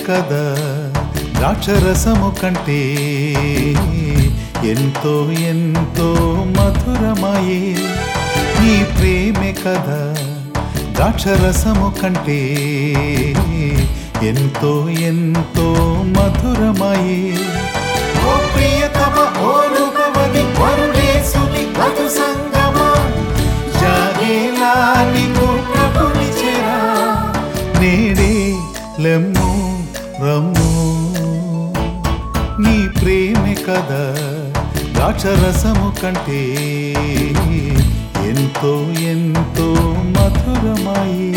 కదా ద్రాక్షరసము కంటే ఎంతో ఎంతో మధురమాయే నీ ప్రేమే కదా ద్రాక్షరసము కంటే ఎంతో ఎంతో మధురమాయే ఓ ప్రియతమ ఓ రూపవతి వరుణేశుని మధు సంగమా జాగేలా నీకు ప్రభుని చేరా నేడే లెమ్ము రమ్ము నీ ప్రేమే కదా ద్రాక్షరసము కంటే ఎంతో ఎంతో మధురమాయే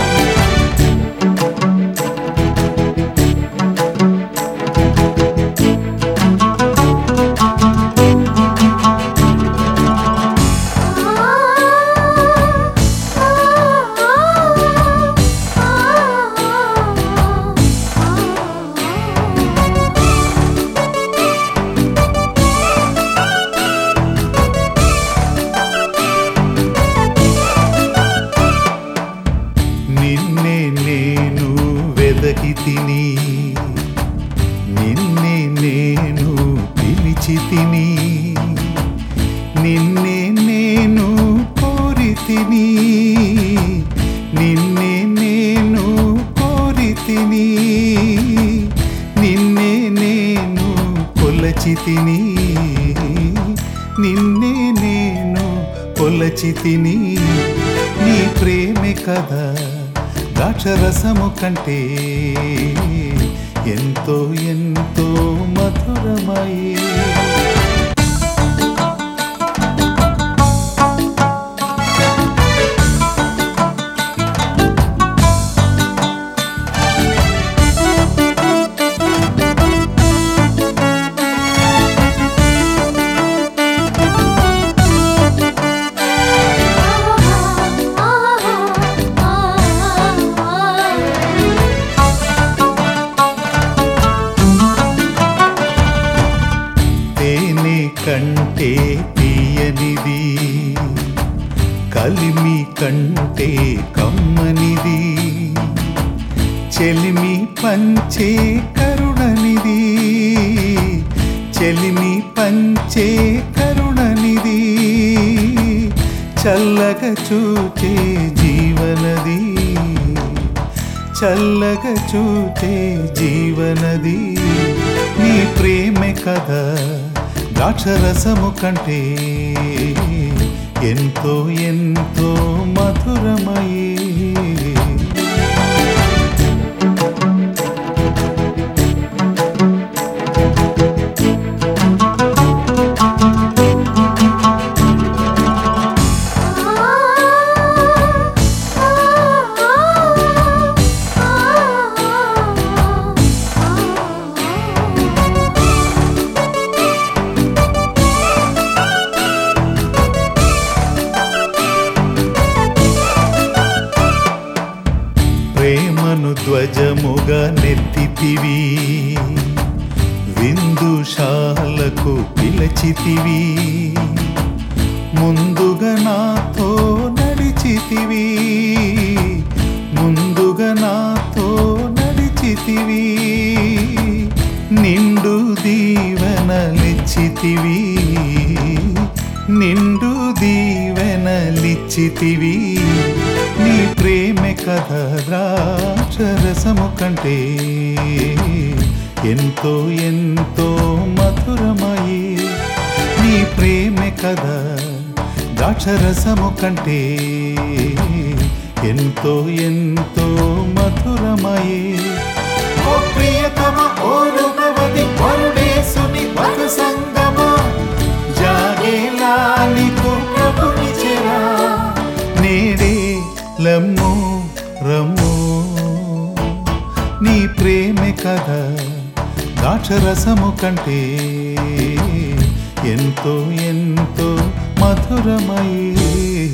నిన్నే నేను వెదకి తిని నిన్నే నేను పిలిచి తిని నిన్నే నేను కోరి తిని నిన్నే నేను కోరి తిని నిన్నే నేను కొలచి తిని నిన్నే నేను కొలచి తిని నీ ప్రేమే కదా ద్రాక్షరసము కంటే ఎంతో ఎంతో మధురమయే తేనె కంటే తీయనిది కలిమి కంటే కమ్మనిది చెలిమి పంచే కరుణనిది చెలిమి పంచే కరుణనిది చల్లగా చూచే జీవనది చల్లగా చూచే జీవనది నీ ప్రేమే కదా ద్రాక్షరసము కంటే ఎంతో ఎంతో మధురమయే ప్రేమను ధ్వజముగా నెత్తితివి విందుశాలకు పిలచితివి ముందుగా నాతో నడిచితివి ముందుగా నాతో నడిచితివి నిండు దీవెనలిచ్చితివి నిండు దీవెనలిచ్చితివి నీ ప్రేమే కథ ద్రాక్షరసము కంటే ఎంతో ఎంతో మధురమయే నీ ప్రేమే కదా ద్రాక్షరసము కంటే ఎంతో ఎంతో మధురమయే ఓ ప్రియతమ ఓ రూపవతి వరుణేశుని మధు సంగమా జాగేలా నీకు ప్రభుని చెరా నేడే లమ్ము రమ్ము నీ ప్రేమే కదా ద్రాక్షరసము కంటే ఎంతో ఎంతో మధురమయే